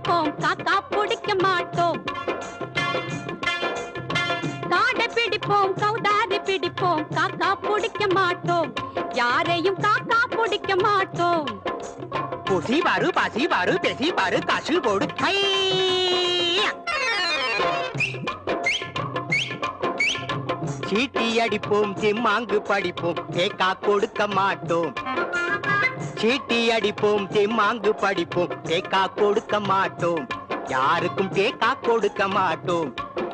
பிடிப்போம் காக்கா பிடிக்க மாட்டோம் காடை பிடிப்போம் கௌதாரி பிடிப்போம் காக்கா பிடிக்க மாட்டோம் யாரையும் காக்கா பிடிக்க மாட்டோம் புசி பாரு பாசி பாரு பெசி பாரு காசு போடு ஹையா! சீட்டி அடிப்போம் திம்மாங்கு படிப்போம் தேக்கா கொடுக்க மாட்டோம் சீட்டி அடிப்போம் திம்மாங்கு படிப்போம் தேக்கா கொடுக்க மாட்டோம் யாருக்கும் தேக்கா கொடுக்க மாட்டோம்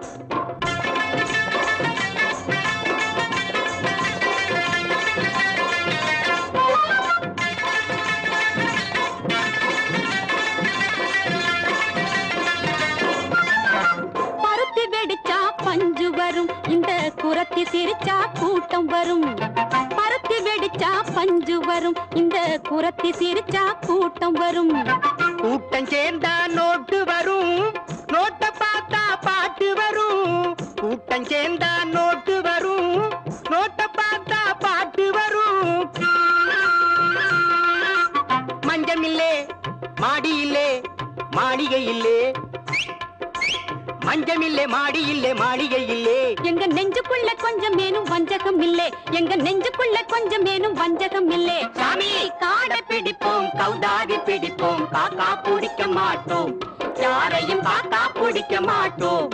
பருத்தி வெடிச்சா பஞ்சு வரும் இந்த குரத்தி சிரிச்சா கூட்டம் வரும் பருத்தி வெடிச்சா பஞ்சு வரும் இந்த குரத்தி சிரிச்சா கூட்டம் வரும் கூட்டம் சேர்ந்தா நோட்டு வரும் நோட்டை பார்த்தா பாட்டு வரும் கூட்டம் சேர்ந்தா நோட்டு வரும் நோட்டை பார்த்தா பாட்டு வரும் மஞ்சமில்லே மாடி இல்லே மாளிகை இல்லே மஞ்சமில்லே மாடி இல்லே மாளிகை இல்லே எங்க நெஞ்சுக்குள்ள கொஞ்சம் மேனும் வஞ்சகம் இல்லே எங்க நெஞ்சுக்குள்ள கொஞ்சம் மேனும் வஞ்சகம் இல்லே சாமி காடை பிடிப்போம் கௌதாரி பிடிப்போம் காக்கா பிடிக்க மாட்டோம் யாரையும் காக்கா பிடிக்க மாட்டோம்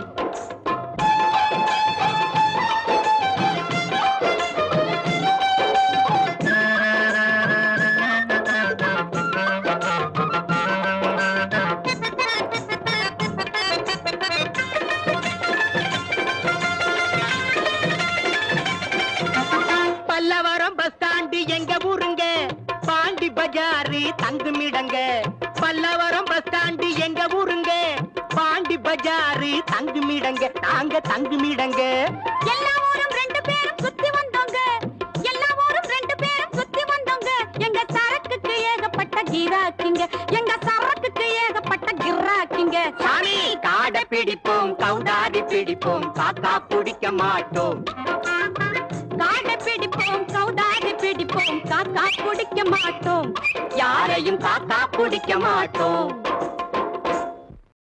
பல்லவரம் பஸ் ஸ்டாண்டு எங்க ஊருங்க பாண்டி பஜாரு தங்குமிடங்க பல்லவரம் பஸ் ஸ்டாண்டு எங்க ஊருங்க பாண்டி பஜாரு தங்குமிடங்க நாங்க தங்குமிடங்க எல்லா ஊரும் ரெண்டு பேரும் சுத்தி வந்தோங்க எல்லா ஊரும் ரெண்டு பேரும் சுத்தி வந்தோங்க எங்க சரக்குக்கு ஏகப்பட்ட கிராக்கிங்க எங்க சரக்குக்கு ஏகப்பட்ட கிராக்கிங்க சாமி காடை பிடிப்போம் கௌதாரி பிடிப்போம் காக்கா பிடிக்க மாட்டோம் காடை பிடிப்போம் கௌதாரி பிடிப்போம் காக்கா பிடிக்க மாட்டோம் யாரையும் காக்கா பிடிக்க மாட்டோம்